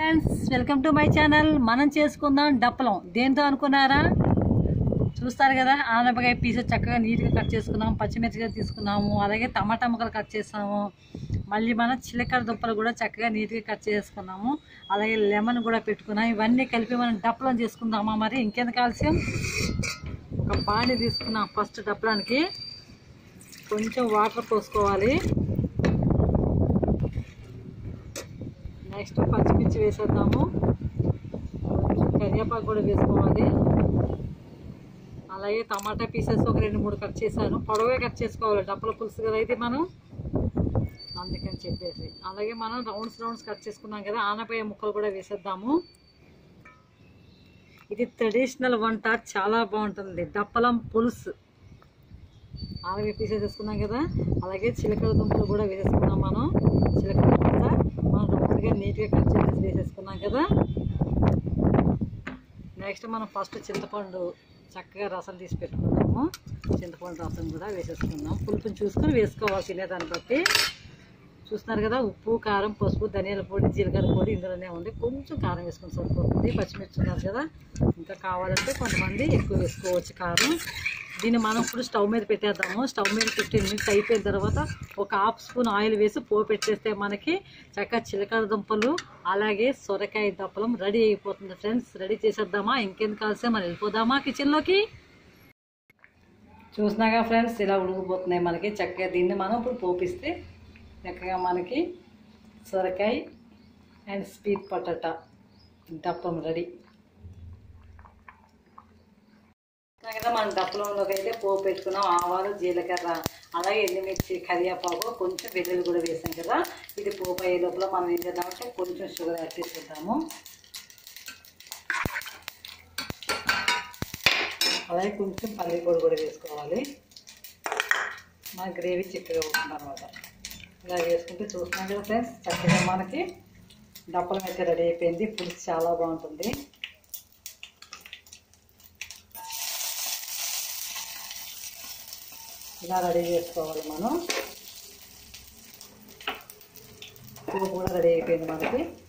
friends welcome to my channel మనం చేసుకుందాం డప్పలం దేంతో అనుకున్నారా చూస్తారు కదా ఆనపకాయ పీస్ చక్కగా నీట్గా కట్ చేసుకున్నాం పచ్చిమిర్చిగా తీసుకున్నాము అలాగే టమాటా ముక్కలు కట్ చేసాము మళ్ళీ మనం చిలకడ దుంపలు కూడా చక్కగా నీట్గా కట్ చేసుకున్నాము అలాగే లెమన్ కూడా పెట్టుకున్నాం ఇవన్నీ కలిపి మనం డప్పలం చేసుకుందామా మరి ఇంకెంత కాల్స్యం ఒక బాణి తీసుకున్నాం ఫస్ట్ డప్పలానికి కొంచెం వాటర్ పోసుకోవాలి నెక్స్ట్ పచ్చిమిర్చి వేసేద్దాము కొంచెం కరివేపాకు కూడా వేసుకోవాలి అలాగే టమాటా పీసెస్ ఒక రెండు మూడు కట్ చేశాను పొడవే కట్ చేసుకోవాలి డబ్బల పులుసు కదా అయితే మనం అందుకని చెప్పేసి అలాగే మనం రౌండ్స్ రౌండ్స్ కట్ చేసుకున్నాం కదా ఆనపయ్య ముక్కలు కూడా వేసేద్దాము ఇది ట్రెడిషనల్ వంట చాలా బాగుంటుంది దప్పలం పులుసు ఆనపయ్య పీసెస్ వేసుకున్నాం కదా అలాగే చిలకడ దుంపలు కూడా వేసేసుకున్నాం మనం చిలకడ దుంప మనం రౌండ్గా నీట్గా కట్ చేసి వేసేసుకున్నాం కదా నెక్స్ట్ మనం ఫస్ట్ చింతపండు చక్కగా రసం తీసి పెట్టుకున్నాము చింతపండు రసం కూడా వేసేసుకున్నాం పులుపుని చూసుకొని వేసుకోవాలి తినేదాన్ని బట్టి చూస్తున్నారు కదా ఉప్పు కారం పసుపు ధనియాల పొడి జీలకర్ర పొడి ఇందులోనే ఉంది కొంచెం కారం వేసుకొని సరిపోతుంది పచ్చిమిర్చి ఉన్నారు కదా ఇంకా కావాలంటే కొంతమంది ఎక్కువ వేసుకోవచ్చు కారం దీన్ని మనం ఇప్పుడు స్టవ్ మీద పెట్టేద్దాము స్టవ్ మీద ఫిఫ్టీన్ మినిట్స్ అయిపోయిన తర్వాత ఒక హాఫ్ స్పూన్ ఆయిల్ వేసి పో పెట్టేస్తే మనకి చక్కగా చిలకడ దుంపలు అలాగే సొరకాయ దప్పలం రెడీ అయిపోతుంది ఫ్రెండ్స్ రెడీ చేసేద్దామా ఇంకెందుకు కాల్సే మనం వెళ్ళిపోదామా కిచెన్లోకి చూసినాగా ఫ్రెండ్స్ ఇలా ఉడికిపోతున్నాయి మనకి చక్కగా దీన్ని మనం ఇప్పుడు పోపిస్తే చక్కగా మనకి సొరకాయ అండ్ స్వీట్ పొటాటా దప్పం రెడీ కదా మనం దప్పలంలోకి అయితే పోపు పెట్టుకున్నాం ఆవాలు జీలకర్ర అలాగే ఎండుమిర్చి కరివేపాకు కొంచెం వెల్లుల్లి కూడా వేసాం కదా ఇది పోపు అయ్యే లోపల మనం ఏం చేద్దామంటే కొంచెం షుగర్ యాడ్ చేసేద్దాము అలాగే కొంచెం పల్లి పొడి కూడా వేసుకోవాలి మన గ్రేవీ చిక్కగా ఉంటుంది అనమాట ఇలా వేసుకుంటే చూస్తున్నాం కదా ఫ్రెండ్స్ చక్కగా మనకి దప్పలం అయితే రెడీ అయిపోయింది పులుసు చాలా బాగుంటుంది ఇలా రెడీ చేసుకోవాలి మనం పువ్వు కూడా రెడీ అయిపోయింది మనకి